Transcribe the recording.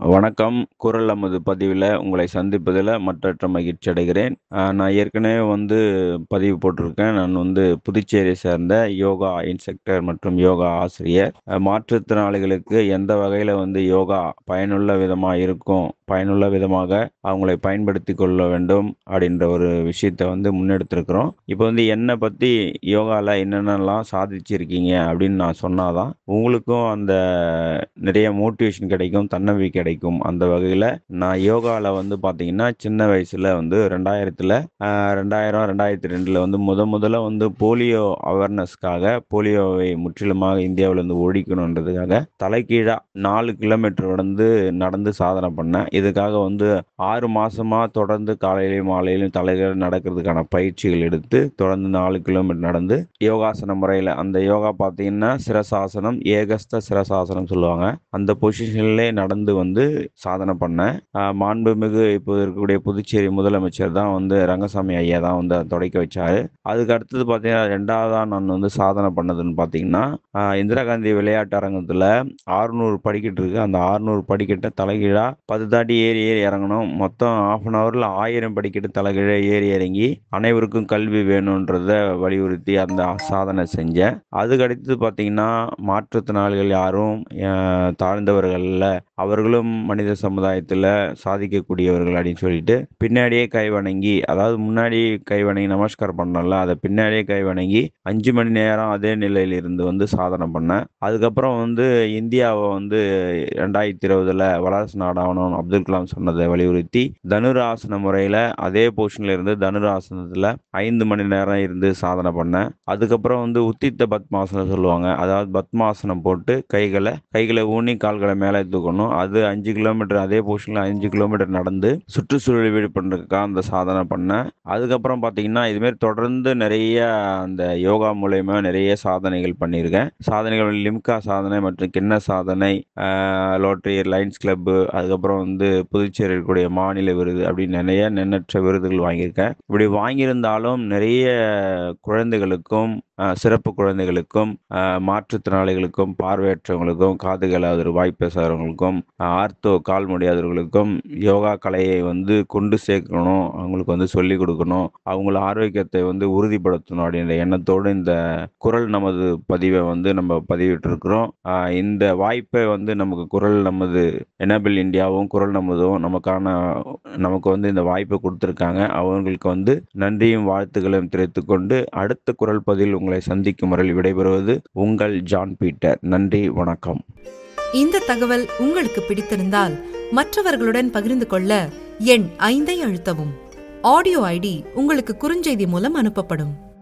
வணக்கம் குரல் நமது பதிவில் உங்களை சந்திப்பதில் மற்றற்ற மகிழ்ச்சி அடைகிறேன் அஹ், நான் ஏற்கனவே வந்து பதிவு போட்டிருக்கேன் நான் வந்து புதுச்சேரியை சேர்ந்த யோகா இன்ஸ்ட்ரக்டர் மற்றும் யோகா ஆசிரியர் அஹ், மாற்றுத்திறனாளிகளுக்கு எந்த வகையில் வந்து யோகா பயனுள்ள விதமாக இருக்கும் பயனுள்ள விதமாக அவங்களை பயன்படுத்தி கொள்ள வேண்டும் அப்படின்ற ஒரு விஷயத்தை வந்து முன்னெடுத்திருக்கிறோம் இப்போ வந்து என்னை பற்றி யோகாவில் என்னென்னலாம் சாதிச்சிருக்கீங்க அப்படின்னு நான் சொன்னாதான் உங்களுக்கும் அந்த நிறைய மோட்டிவேஷன் கிடைக்கும் தன்னம்பிக்கை கிடைக்கும் அந்த வகையில் நான் யோகாவில் வந்து பார்த்தீங்கன்னா சின்ன வயசில் வந்து ரெண்டாயிரத்தில் ரெண்டாயிரம் ரெண்டாயிரத்தி ரெண்டில் வந்து முத முதல்ல வந்து போலியோ அவேர்னஸ்க்காக போலியோவை முற்றிலுமாக இந்தியாவில் இருந்து ஒழிக்கணுன்றதுக்காக தலைகீழாக நாலு கிலோமீட்டர் வந்து நடந்து சாதனை பண்ணேன் இதுக்காக வந்து ஆறு மாசமா தொடர்ந்து காலையிலையும் மாலையிலையும் தலைகீழ நடக்கிறதுக்கான பயிற்சிகள் எடுத்து தொடர்ந்து நாலு கிலோமீட்டர் நடந்து யோகாசன முறையில் அந்த யோகா பார்த்தீங்கன்னா சிரசாசனம் ஏகஸ்த சிரசாசனம் சொல்லுவாங்க அந்த பொசிஷன்லே நடந்து வந்து சாதனை பண்ணேன் ஆஹ் மாண்புமிகு இப்போ இருக்கக்கூடிய புதுச்சேரி முதலமைச்சர் தான் வந்து ரங்கசாமி ஐயா தான் வந்து அதை தொடக்கி வச்சாரு அதுக்கு அடுத்தது பார்த்தீங்கன்னா ரெண்டாவதாக நான் வந்து சாதனை பண்ணதுன்னு பார்த்தீங்கன்னா ஆஹ் இந்திரா காந்தி விளையாட்டு அரங்கத்தில் ஆறுநூறு படிக்கட்டு இருக்கு அந்த ஆறுநூறு படிக்கட்டை தலைகீழா பத்து தாட்டி ஏறி ஏறி இறங்கணும் மொத்தம் ஆஃப் அன் ஹவரில் ஆயிரம் படிக்கட்டு தலைகீழ ஏறி இறங்கி அனைவருக்கும் கல்வி வேணுன்றத வலியுறுத்தி அந்த சாதனை செஞ்சேன் அதுக்கு அடுத்தது பார்த்தீங்கன்னா மாற்றுத்திறனாளிகள் யாரும் அஹ், தாழ்ந்தவர்கள் அல்ல அவர்களும் மனித சமுதாயத்தில் சாதிக்கக்கூடியவர்கள் அப்படின்னு சொல்லிட்டு பின்னாடியே கை வணங்கி அதாவது முன்னாடி கை வணங்கி நமஸ்காரம் பண்ணல அதை பின்னாடியே கை வணங்கி அஞ்சு மணி நேரம் அதே நிலையில் இருந்து வந்து சாதனை பண்ணேன் அதுக்கப்புறம் வந்து இந்தியாவை வந்து ரெண்டாயிரத்தி இருபதுல வளர்ச்சி நாடாகணும் அப்துல் கலாம் சொன்னதை வலியுறுத்தி தனுராசன முறையில் அதே பொசிஷன்ல இருந்து தனுராசனத்தில் ஐந்து மணி நேரம் இருந்து சாதனை பண்ணேன் அதுக்கப்புறம் வந்து உத்தித்த பத்மாசனம் சொல்லுவாங்க அதாவது பத்மாசனம் போட்டு கைகளை கைகளை ஊனி கால்களை மேலே தூக்கணும் அது அஞ்சு கிலோமீட்டர் அதே பொசிஷனில் அஞ்சு கிலோமீட்டர் நடந்து சுற்றுச்சூழல் விழிப்புணர்வுக்காக அந்த சாதனை பண்ணேன் அதுக்கப்புறம் பார்த்தீங்கன்னா இதுமாரி தொடர்ந்து நிறைய அந்த யோகா மூலயமா நிறைய சாதனைகள் பண்ணியிருக்கேன் சாதனைகள் லிம்கா சாதனை மற்றும் கிண்ண சாதனை லோட்டரி லைன்ஸ் கிளப்பு அதுக்கப்புறம் வந்து புதுச்சேரி இருக்கக்கூடிய மாநில விருது அப்படின்னு நிறைய எண்ணற்ற விருதுகள் வாங்கியிருக்கேன் இப்படி வாங்கியிருந்தாலும் நிறைய குழந்தைகளுக்கும் அஹ், சிறப்பு குழந்தைகளுக்கும் அஹ், மாற்றுத்திறனாளிகளுக்கும் பார்வையற்றவங்களுக்கும் காது கேளாதவர் வாய் பேசாதவங்களுக்கும் அஹ், ஆர்த்தோ கால் முடியாதவர்களுக்கும் யோகா கலையை வந்து கொண்டு சேர்க்கணும் அவங்களுக்கு வந்து சொல்லிக் கொடுக்கணும் அவங்கள ஆரோக்கியத்தை வந்து உறுதிப்படுத்தணும் அப்படின்ற எண்ணத்தோடு இந்த குரல் நமது பதிவை வந்து நம்ம பதிவிட்டிருக்கிறோம் ஆஹ் இந்த வாய்ப்பை வந்து நமக்கு குரல் நமது எனபிள் இந்தியாவும் குரல் நமதும் நமக்கான நமக்கு வந்து இந்த வாய்ப்பை கொடுத்துருக்காங்க அவங்களுக்கு வந்து நன்றியும் வாழ்த்துக்களையும் தெரிவித்துக் கொண்டு அடுத்த குரல் பதில் உங்களை சந்திக்கும் முறையில் விடைபெறுவது உங்கள் ஜான் பீட்டர் நன்றி வணக்கம் இந்த தகவல் உங்களுக்கு பிடித்திருந்தால் மற்றவர்களுடன் பகிர்ந்து கொள்ள எண் ஐந்தை அழுத்தவும் ஆடியோ ஐடி உங்களுக்கு குறுஞ்செய்தி மூலம் அனுப்பப்படும்